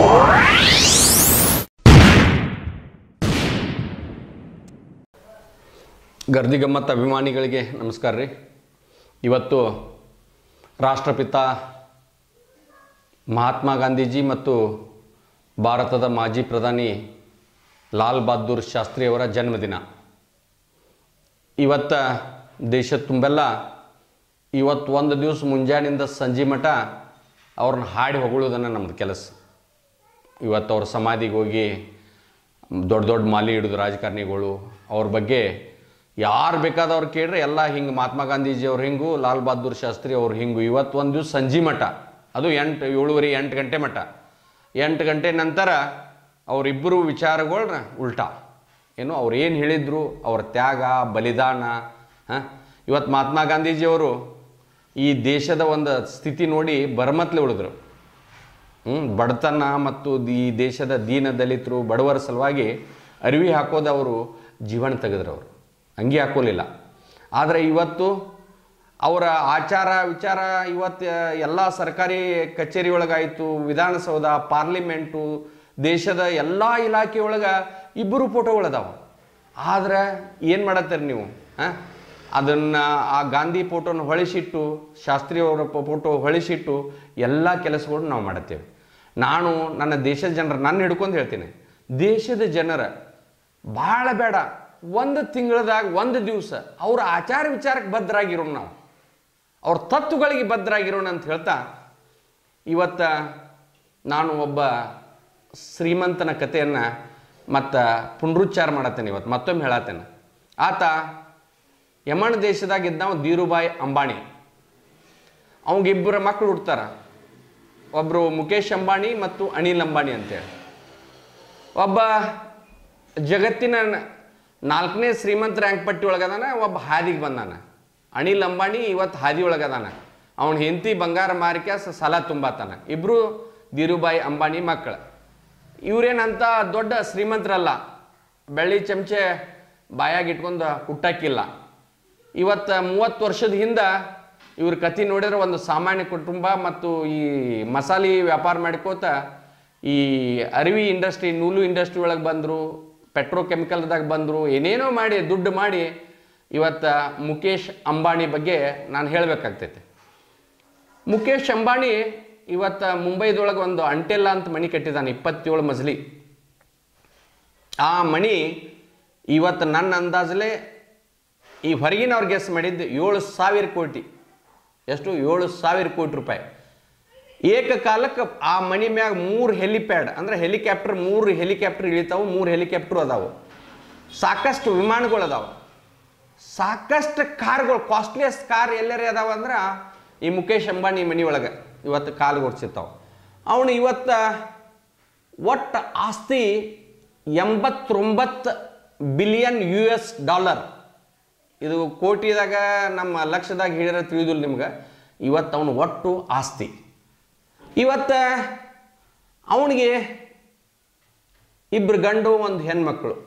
ಗರ್ದಿ ಗಮ್ಮತ್ ಅಭಿಮಾನಿಗಳಿಗೆ ನಮಸ್ಕಾರ ರೀ ಇವತ್ತು ರಾಷ್ಟ್ರಪಿತ ಮಹಾತ್ಮ ಗಾಂಧೀಜಿ ಮತ್ತು ಭಾರತದ ಮಾಜಿ ಪ್ರಧಾನಿ ಲಾಲ್ ಬಹದ್ದೂರ್ ಶಾಸ್ತ್ರಿಯವರ ಜನ್ಮದಿನ ಇವತ್ತ ದೇಶದ ತುಂಬೆಲ್ಲ ಇವತ್ತು ಒಂದು ದಿವಸ ಮುಂಜಾನಿಂದ ಸಂಜೆ ಮಠ ಅವ್ರನ್ನ ಹಾಡಿ ಹೊಗಳುವುದನ್ನು ನಮ್ಮದು ಕೆಲಸ ಇವತ್ತು ಅವ್ರ ಸಮಾಧಿಗೆ ಹೋಗಿ ದೊಡ್ಡ ದೊಡ್ಡ ಮಾಲಿ ಹಿಡಿದು ರಾಜಕಾರಣಿಗಳು ಅವ್ರ ಬಗ್ಗೆ ಯಾರು ಬೇಕಾದವ್ರು ಕೇಳ್ರೆ ಎಲ್ಲ ಹಿಂಗೆ ಮಹಾತ್ಮ ಗಾಂಧೀಜಿ ಅವ್ರು ಹಿಂಗೂ ಲಾಲ್ ಬಹದ್ದೂರ್ ಶಾಸ್ತ್ರಿ ಅವ್ರು ಹಿಂಗೂ ಇವತ್ತು ಒಂದು ದಿವಸ ಸಂಜೆ ಮಠ ಅದು ಎಂಟು ಏಳುವರೆ ಎಂಟು ಗಂಟೆ ಮಠ ಎಂಟು ಗಂಟೆ ನಂತರ ಅವರಿಬ್ಬರು ವಿಚಾರಗಳನ್ನ ಉಲ್ಟಾ ಏನು ಅವ್ರು ಏನು ಹೇಳಿದ್ರು ಅವ್ರ ತ್ಯಾಗ ಬಲಿದಾನ ಹಾಂ ಇವತ್ತು ಮಹಾತ್ಮ ಗಾಂಧೀಜಿಯವರು ಈ ದೇಶದ ಒಂದು ಸ್ಥಿತಿ ನೋಡಿ ಬರಮತ್ಲೆ ಉಳಿದ್ರು ಹ್ಞೂ ಬಡತನ ಮತ್ತು ಈ ದೇಶದ ದೀನ ದಲಿತರು ಬಡವರ ಸಲುವಾಗಿ ಅರಿವಿ ಹಾಕೋದು ಅವರು ಜೀವನ ತೆಗೆದ್ರು ಅವರು ಅಂಗಿ ಹಾಕೋಲಿಲ್ಲ ಆದರೆ ಇವತ್ತು ಅವರ ಆಚಾರ ವಿಚಾರ ಇವತ್ತು ಎಲ್ಲ ಸರ್ಕಾರಿ ಕಚೇರಿ ಒಳಗಾಯಿತು ವಿಧಾನಸೌಧ ಪಾರ್ಲಿಮೆಂಟು ದೇಶದ ಎಲ್ಲ ಇಲಾಖೆ ಒಳಗೆ ಇಬ್ಬರು ಫೋಟೋಗಳದಾವ ಆದ್ರೆ ಏನು ಮಾಡತ್ತೀರಿ ನೀವು ಹಾಂ ಅದನ್ನು ಆ ಗಾಂಧಿ ಫೋಟೋನ ಹೊಳಿಸಿಟ್ಟು ಶಾಸ್ತ್ರಿ ಅವರ ಫೋಟೋ ಹೊಳಿಸಿಟ್ಟು ಎಲ್ಲ ಕೆಲಸಗಳು ನಾವು ಮಾಡುತ್ತೇವೆ ನಾನು ನನ್ನ ದೇಶದ ಜನರ ನನ್ನ ಹಿಡ್ಕೊಂಡು ಹೇಳ್ತೀನಿ ದೇಶದ ಜನರ ಭಾಳ ಬೇಡ ಒಂದು ತಿಂಗಳದಾಗ ಒಂದು ದಿವಸ ಅವ್ರ ಆಚಾರ ವಿಚಾರಕ್ಕೆ ಬದ್ಧರಾಗಿರೋಣ ನಾವು ಅವ್ರ ತತ್ವಗಳಿಗೆ ಬದ್ಧರಾಗಿರೋಣ ಅಂತ ಹೇಳ್ತಾ ಇವತ್ತ ನಾನು ಒಬ್ಬ ಶ್ರೀಮಂತನ ಕಥೆಯನ್ನು ಮತ್ತು ಪುನರುಚ್ಚಾರ ಮಾಡತ್ತೇನೆ ಇವತ್ತು ಮತ್ತೊಮ್ಮೆ ಹೇಳತ್ತೇನೆ ಆತ ಯಮನ್ ದೇಶದಾಗ ಇದ್ದವ ಧೀರುಭಾಯ್ ಅಂಬಾಣಿ ಅವಂಗಿಬ್ಬರ ಮಕ್ಕಳು ಹುಡ್ತಾರ ಒಬ್ಬರು ಮುಖೇಶ್ ಅಂಬಾಣಿ ಮತ್ತು ಅನಿಲ್ ಅಂಬಾಣಿ ಅಂತೇಳಿ ಒಬ್ಬ ಜಗತ್ತಿನ ನಾಲ್ಕನೇ ಶ್ರೀಮಂತ ರ್ಯಾಂಕ್ ಪಟ್ಟಿ ಒಳಗದಾನ ಒಬ್ಬ ಹಾದಿಗೆ ಬಂದಾನ ಅನಿಲ್ ಅಂಬಾಣಿ ಇವತ್ತು ಹಾದಿ ಒಳಗದಾನ ಅವನ ಹೆಂಡತಿ ಬಂಗಾರ ಮಾರಿಕ್ಯಾಸ ಸಾಲ ತುಂಬಾತಾನ ಇಬ್ಬರು ಧೀರುಭಾಯಿ ಅಂಬಾನಿ ಮಕ್ಕಳು ಇವ್ರೇನಂತ ದೊಡ್ಡ ಶ್ರೀಮಂತರಲ್ಲ ಬೆಳ್ಳಿ ಚಮಚೆ ಬಾಯಾಗಿ ಇಟ್ಕೊಂಡು ಹುಟ್ಟಕ್ಕಿಲ್ಲ ಇವತ್ತು ಮೂವತ್ತು ವರ್ಷದ ಹಿಂದೆ ಇವ್ರ ಕತೆ ನೋಡಿದ್ರೆ ಒಂದು ಸಾಮಾನ್ಯ ಕುಟುಂಬ ಮತ್ತು ಈ ಮಸಾಲೆ ವ್ಯಾಪಾರ ಮಾಡ್ಕೋತ ಈ ಅರಿವಿ ಇಂಡಸ್ಟ್ರಿ ನೂಲು ಇಂಡಸ್ಟ್ರಿ ಒಳಗೆ ಬಂದರು ಪೆಟ್ರೋಕೆಮಿಕಲ್ದಾಗ ಬಂದರು ಏನೇನೋ ಮಾಡಿ ದುಡ್ಡು ಮಾಡಿ ಇವತ್ತು ಮುಖೇಶ್ ಅಂಬಾನಿ ಬಗ್ಗೆ ನಾನು ಹೇಳಬೇಕಾಗ್ತೈತೆ ಮುಖೇಶ್ ಅಂಬಾನಿ ಇವತ್ತು ಮುಂಬೈದೊಳಗೆ ಒಂದು ಅಂಟೆಲ್ಲ ಅಂತ ಮಣಿ ಕಟ್ಟಿದ್ದಾನೆ ಇಪ್ಪತ್ತೇಳು ಮಜಲಿ ಆ ಮಣಿ ಇವತ್ತು ನನ್ನ ಅಂದಾಜಲ್ಲೇ ಈ ಹೊರಗಿನವ್ರು ಗೆಸ್ ಮಾಡಿದ್ದು ಏಳು ಸಾವಿರ ಕೋಟಿ ಎಷ್ಟು ಏಳು ಸಾವಿರ ಕೋಟಿ ರೂಪಾಯಿ ಏಕಕಾಲಕ್ಕೆ ಆ ಮನಿ ಮ್ಯಾಗ ಮೂರು ಹೆಲಿಪ್ಯಾಡ್ ಅಂದ್ರೆ ಹೆಲಿಕಾಪ್ಟರ್ ಮೂರು ಹೆಲಿಕಾಪ್ಟರ್ ಇಳಿತಾವು ಮೂರು ಹೆಲಿಕಾಪ್ಟರ್ ಅದಾವು ಸಾಕಷ್ಟು ವಿಮಾನಗಳು ಅದಾವು ಸಾಕಷ್ಟು ಕಾರ್ಗಳು ಕಾಸ್ಟ್ಲಿಯಸ್ಟ್ ಕಾರ್ ಎಲ್ಲರೇ ಅದಾವ ಅಂದ್ರೆ ಈ ಮುಖೇಶ್ ಅಂಬಾನಿ ಮನಿ ಒಳಗೆ ಇವತ್ತು ಕಾಲು ಓಡಿಸಿರ್ತಾವ ಅವನು ಇವತ್ತು ಒಟ್ಟು ಆಸ್ತಿ ಎಂಬತ್ತೊಂಬತ್ತು ಬಿಲಿಯನ್ ಯು ಎಸ್ ಡಾಲರ್ ಇದು ಕೋಟಿದಾಗ ನಮ್ಮ ಲಕ್ಷದಾಗ ಹಿಡಿದ್ರೆ ತಿಳಿದಿಲ್ಲ ನಿಮ್ಗೆ ಇವತ್ತು ಅವನು ಒಟ್ಟು ಆಸ್ತಿ ಇವತ್ತು ಅವನಿಗೆ ಇಬ್ಬರು ಗಂಡು ಒಂದು ಹೆಣ್ಮಕ್ಳು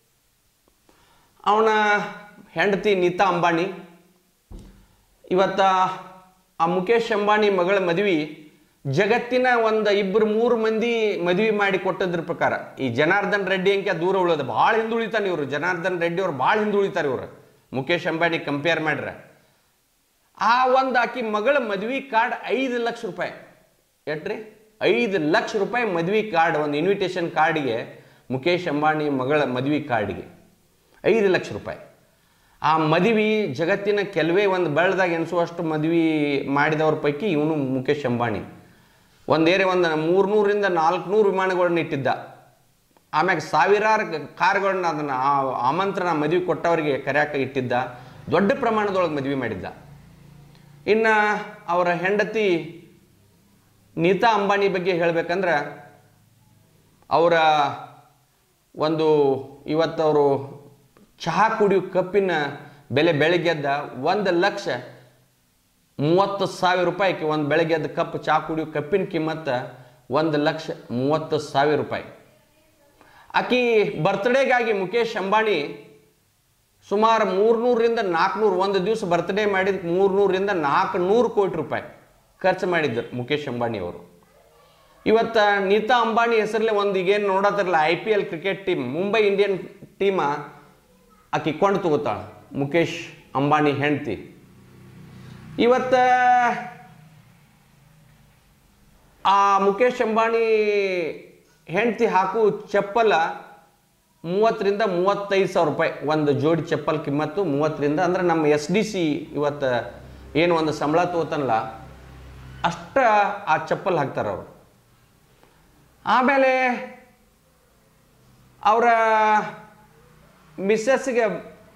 ಅವನ ಹೆಂಡತಿ ನೀತಾ ಅಂಬಾನಿ ಇವತ್ತ ಆ ಮುಖೇಶ್ ಅಂಬಾನಿ ಮಗಳ ಮದುವೆ ಜಗತ್ತಿನ ಒಂದು ಇಬ್ಬರು ಮೂರು ಮಂದಿ ಮದುವೆ ಮಾಡಿ ಕೊಟ್ಟದ್ರ ಪ್ರಕಾರ ಈ ಜನಾರ್ದನ್ ರೆಡ್ಡಿ ಅಂಕೆ ದೂರ ಉಳಿದ ಭಾಳ ಹಿಂದುಳಿತಾನೆ ಇವರು ಜನಾರ್ದನ್ ರೆಡ್ಡಿ ಅವ್ರು ಭಾಳ ಹಿಂದುಳಿತಾರೆ ಇವರು ಮುಖೇಶ್ ಅಂಬಾನಿ ಕಂಪೇರ್ ಮಾಡ್ರೆ ಆ ಒಂದು ಆಕಿ ಮಗಳ ಮದ್ವಿ ಕಾರ್ಡ್ ಐದು ಲಕ್ಷ ರೂಪಾಯಿ ಎಟ್ರಿ ಐದು ಲಕ್ಷ ರೂಪಾಯಿ ಮದ್ವಿ ಕಾರ್ಡ್ ಒಂದು ಇನ್ವಿಟೇಷನ್ ಕಾರ್ಡ್ಗೆ ಮುಖೇಶ್ ಅಂಬಾನಿ ಮಗಳ ಮದ್ವಿ ಕಾರ್ಡ್ಗೆ ಐದು ಲಕ್ಷ ರೂಪಾಯಿ ಆ ಮದುವೆ ಜಗತ್ತಿನ ಕೆಲವೇ ಒಂದು ಬೆಳೆದಾಗ ಎನಿಸುವಷ್ಟು ಮದ್ವೆ ಮಾಡಿದವ್ರ ಪೈಕಿ ಇವನು ಮುಖೇಶ್ ಅಂಬಾನಿ ಒಂದೇರೆ ಒಂದು ಮೂರ್ನೂರಿಂದ ನಾಲ್ಕುನೂರು ವಿಮಾನಗಳನ್ನ ಇಟ್ಟಿದ್ದ ಆಮ್ಯಾಗ ಸಾವಿರಾರು ಕಾರ್ಗಳನ್ನ ಅದನ್ನು ಆ ಆಮಂತ್ರಣ ಮದುವೆ ಕೊಟ್ಟವರಿಗೆ ಕರ್ಯಾಕ ಇಟ್ಟಿದ್ದ ದೊಡ್ಡ ಪ್ರಮಾಣದೊಳಗೆ ಮದುವೆ ಮಾಡಿದ್ದ ಇನ್ನು ಅವರ ಹೆಂಡತಿ ನೀತಾ ಅಂಬಾನಿ ಬಗ್ಗೆ ಹೇಳಬೇಕಂದ್ರೆ ಅವರ ಒಂದು ಇವತ್ತವರು ಚಹಾ ಕುಡಿಯೋ ಕಪ್ಪಿನ ಬೆಲೆ ಬೆಳಗ್ಗೆದ್ದ ಒಂದು ಲಕ್ಷ ಮೂವತ್ತು ಸಾವಿರ ರೂಪಾಯಿಗೆ ಒಂದು ಬೆಳಗ್ಗೆದ್ದ ಕಪ್ ಚಹಾ ಕುಡಿಯೋ ಕಪ್ಪಿನ ಕಿಮ್ಮತ್ತ ಒಂದು ಲಕ್ಷ ಮೂವತ್ತು ಸಾವಿರ ರೂಪಾಯಿ ಆಕಿ ಬರ್ತ್ಡೇಗಾಗಿ ಮುಖೇಶ್ ಅಂಬಾನಿ ಸುಮಾರು ಮೂರ್ನೂರರಿಂದ ನಾಲ್ಕುನೂರು ಒಂದು ದಿವಸ ಬರ್ತ್ಡೇ ಮಾಡಿದ ಮೂರ್ನೂರರಿಂದ ನಾಲ್ಕುನೂರು ಕೋಟಿ ರೂಪಾಯಿ ಖರ್ಚು ಮಾಡಿದ್ದರು ಮುಖೇಶ್ ಅಂಬಾನಿ ಅವರು ಇವತ್ತು ನೀತಾ ಅಂಬಾನಿ ಹೆಸರಲ್ಲೇ ಒಂದು ಈಗೇನು ನೋಡತ್ತಿರಲ್ಲ I P L cricket team Mumbai Indian ಟೀಮ ಆಕಿ ಕೊಂಡು ತಗೋತಾಳ ಮುಖೇಶ್ ಅಂಬಾನಿ ಹೆಂಡ್ತಿ ಇವತ್ತು ಆ ಮುಖೇಶ್ ಅಂಬಾನಿ ಹೆಂಡ್ತಿ ಹಾಕು ಚಪ್ಪಲ ಮೂವತ್ತರಿಂದ ಮೂವತ್ತೈದು ಸಾವಿರ ರೂಪಾಯಿ ಒಂದು ಜೋಡಿ ಚಪ್ಪಲ್ ಕಿಮ್ಮತ್ತು ಮೂವತ್ತರಿಂದ ಅಂದ್ರೆ ನಮ್ಮ ಎಸ್ ಡಿ ಸಿ ಇವತ್ತು ಏನು ಒಂದು ಸಂಬಳ ತಗೋತಾನಲ್ಲ ಅಷ್ಟ ಆ ಚಪ್ಪಲ್ ಹಾಕ್ತಾರೆ ಅವರು ಆಮೇಲೆ ಅವರ ಮಿಸ್ಸಸ್ಗೆ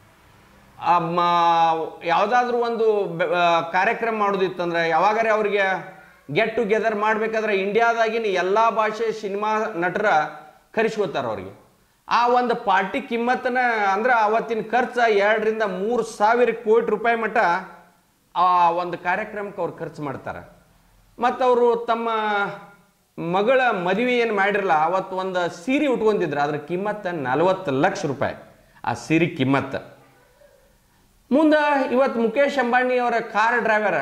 ಯಾವುದಾದ್ರೂ ಒಂದು ಬೆ- ಆ, ಕಾರ್ಯಕ್ರಮ ಮಾಡೋದಿತ್ತಂದ್ರೆ ಯಾವಾಗಾರೆ ಅವ್ರಿಗೆ ಗೆಟ್ ಟುಗೆದರ್ ಮಾಡಬೇಕಾದ್ರೆ ಇಂಡಿಯಾದಾಗಿನ ಎಲ್ಲ ಭಾಷೆ ಸಿನಿಮಾ ನಟರ ಕರೆಸ್ಕೋತಾರೆ ಅವ್ರಿಗೆ ಆ ಒಂದು ಪಾರ್ಟಿ ಕಿಮ್ಮತ್ತನ್ನ ಅಂದ್ರೆ ಅವತ್ತಿನ ಖರ್ಚು ಎರಡರಿಂದ ಮೂರು ಸಾವಿರ ಕೋಟಿ ರೂಪಾಯಿ ಮಟ್ಟ ಆ ಒಂದು ಕಾರ್ಯಕ್ರಮಕ್ಕೆ ಅವ್ರು ಖರ್ಚು ಮಾಡ್ತಾರೆ ಮತ್ತು ಅವರು ತಮ್ಮ ಮಗಳ ಮದುವೆ ಏನು ಮಾಡಿರಲ್ಲ ಅವತ್ತು ಒಂದು ಸೀರೆ ಉಟ್ಕೊಂಡಿದ್ರು ಅದ್ರ ಕಿಮ್ಮತ್ತು ನಲವತ್ತು ಲಕ್ಷ ರೂಪಾಯಿ ಆ ಸೀರೆ ಕಿಮ್ಮತ್ತು ಮುಂದೆ ಇವತ್ತು ಮುಖೇಶ್ ಅಂಬಾನಿ ಅವರ ಕಾರ್ ಡ್ರೈವರ್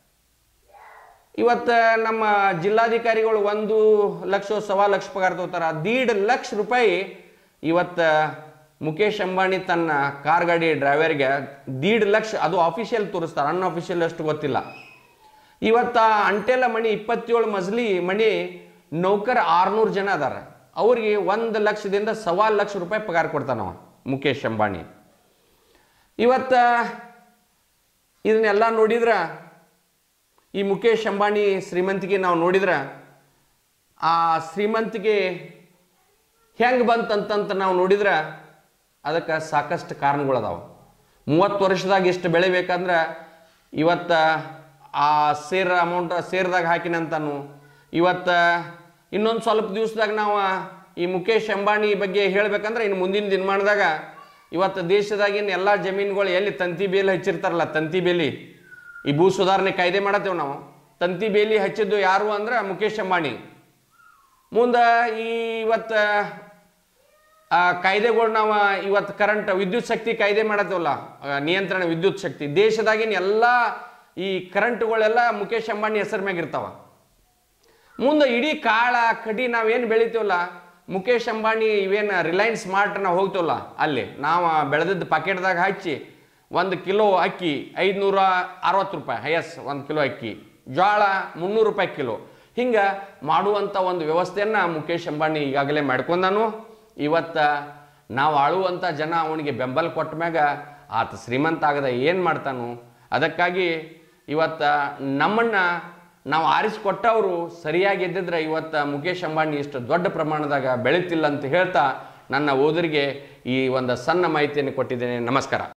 ಇವತ್ತು ನಮ್ಮ ಜಿಲ್ಲಾಧಿಕಾರಿಗಳು ಒಂದು ಲಕ್ಷ ಸವಾ ಲಕ್ಷ ಪಗಾರ ತಗೋತಾರ ದೀಡ್ ಲಕ್ಷ ರೂಪಾಯಿ ಇವತ್ತು ಮುಖೇಶ್ ಅಂಬಾನಿ ತನ್ನ ಕಾರ್ ಗಾಡಿ ಡ್ರೈವರ್ಗೆ ದೀಡ್ ಲಕ್ಷ ಅದು ಅಫಿಷಿಯಲ್ ತೋರಿಸ್ತಾರೆ ಅನ್ಅಫಿಷಿಯಲ್ ಅಷ್ಟು ಗೊತ್ತಿಲ್ಲ ಇವತ್ತ ಅಂಟೆಲ ಮಣಿ ಇಪ್ಪತ್ತೇಳು ಮಜಲಿ ಮಣಿ ನೌಕರ ಆರ್ನೂರು ಜನ ಅದಾರ ಅವ್ರಿಗೆ ಒಂದು ಲಕ್ಷದಿಂದ ಸವಾ ಲಕ್ಷ ರೂಪಾಯಿ ಪಗಾರ ಕೊಡ್ತಾನವ ಮುಖೇಶ್ ಅಂಬಾನಿ ಇವತ್ತ ಇದನ್ನೆಲ್ಲ ನೋಡಿದ್ರ ಈ ಮುಖೇಶ್ ಅಂಬಾನಿ ಶ್ರೀಮಂತಿಗೆ ನಾವು ನೋಡಿದ್ರ ಆ ಶ್ರೀಮಂತಿಗೆ ಹೆಂಗೆ ಬಂತಂತಂತ ನಾವು ನೋಡಿದ್ರ ಅದಕ್ಕೆ ಸಾಕಷ್ಟು ಕಾರಣಗಳದಾವ ಮೂವತ್ತು ವರ್ಷದಾಗ ಇಷ್ಟು ಬೆಳಿಬೇಕಂದ್ರೆ ಇವತ್ತು ಆ ಸೇರ್ ಅಮೌಂಟ್ ಸೇರ್ದಾಗ ಹಾಕಿನಂತಾನು ಇವತ್ತು ಇನ್ನೊಂದು ಸ್ವಲ್ಪ ದಿವಸದಾಗ ನಾವು ಈ ಮುಖೇಶ್ ಅಂಬಾನಿ ಬಗ್ಗೆ ಹೇಳ್ಬೇಕಂದ್ರೆ ಇನ್ನು ಮುಂದಿನ ದಿನಮಾನದಾಗ ಇವತ್ತು ದೇಶದಾಗಿನ ಎಲ್ಲ ಜಮೀನುಗಳು ಎಲ್ಲಿ ತಂತಿ ಬೇಲಿ ಹಚ್ಚಿರ್ತಾರಲ್ಲ ತಂತಿ ಬೇಲಿ ಈ ಭೂ ಸುಧಾರಣೆ ಕಾಯ್ದೆ ಮಾಡತ್ತೇವೆ ನಾವು ತಂತಿ ಬೇಲಿ ಹಚ್ಚಿದ್ದು ಯಾರು ಅಂದ್ರೆ ಮುಖೇಶ್ ಅಂಬಾನಿ ಮುಂದೆ ಈ ಇವತ್ತು ಆ ಕಾಯ್ದೆಗಳು ನಾವು ಇವತ್ತು ಕರೆಂಟ್ ವಿದ್ಯುತ್ ಶಕ್ತಿ ಕಾಯ್ದೆ ಮಾಡತ್ತೇವಲ್ಲ ಆ, ನಿಯಂತ್ರಣ ವಿದ್ಯುತ್ ಶಕ್ತಿ ದೇಶದಾಗಿನ ಎಲ್ಲ ಈ ಕರೆಂಟ್ಗಳೆಲ್ಲ ಮುಖೇಶ್ ಅಂಬಾನಿ ಹೆಸರು ಮ್ಯಾಗ ಇರ್ತಾವ ಮುಂದೆ ಇಡೀ ಕಾಳ ಕಡಿ ನಾವೇನು ಬೆಳಿತೀವಲ್ಲ ಮುಖೇಶ್ ಅಂಬಾನಿ ಇವೇನು ರಿಲಯನ್ಸ್ ಸ್ಮಾರ್ಟ್ ನಾವು ಹೋಗ್ತೀವಲ್ಲ ಅಲ್ಲಿ ನಾವು ಬೆಳೆದಿದ್ದ ಪಾಕೆಟ್ದಾಗ ಹಚ್ಚಿ ಒಂದು ಕಿಲೋ ಅಕ್ಕಿ ಐದುನೂರ ಅರವತ್ತು ರೂಪಾಯಿ ಹೈಯಸ್ ಒಂದು ಕಿಲೋ ಅಕ್ಕಿ ಜೋಳ ಮುನ್ನೂರು ರೂಪಾಯಿ ಕಿಲೋ ಹಿಂಗೆ ಮಾಡುವಂಥ ಒಂದು ವ್ಯವಸ್ಥೆಯನ್ನು ಮುಖೇಶ್ ಅಂಬಾನಿ ಈಗಾಗಲೇ ಮಾಡ್ಕೊಂಡಾನು ಇವತ್ತು ನಾವು ಆಳುವಂಥ ಜನ ಅವನಿಗೆ ಬೆಂಬಲ ಕೊಟ್ಟ ಮ್ಯಾಗ ಆತ ಶ್ರೀಮಂತ ಆಗದ ಏನು ಮಾಡ್ತಾನು ಅದಕ್ಕಾಗಿ ಇವತ್ತು ನಮ್ಮನ್ನು ನಾವು ಆರಿಸಿಕೊಟ್ಟವರು ಸರಿಯಾಗಿ ಎದ್ದಿದ್ರೆ ಇವತ್ತು ಮುಖೇಶ್ ಅಂಬಾನಿ ಇಷ್ಟು ದೊಡ್ಡ ಪ್ರಮಾಣದಾಗ ಬೆಳೀತಿಲ್ಲ ಅಂತ ಹೇಳ್ತಾ ನನ್ನ ಓದರಿಗೆ ಈ ಒಂದು ಸಣ್ಣ ಮಾಹಿತಿಯನ್ನು ಕೊಟ್ಟಿದ್ದೇನೆ ನಮಸ್ಕಾರ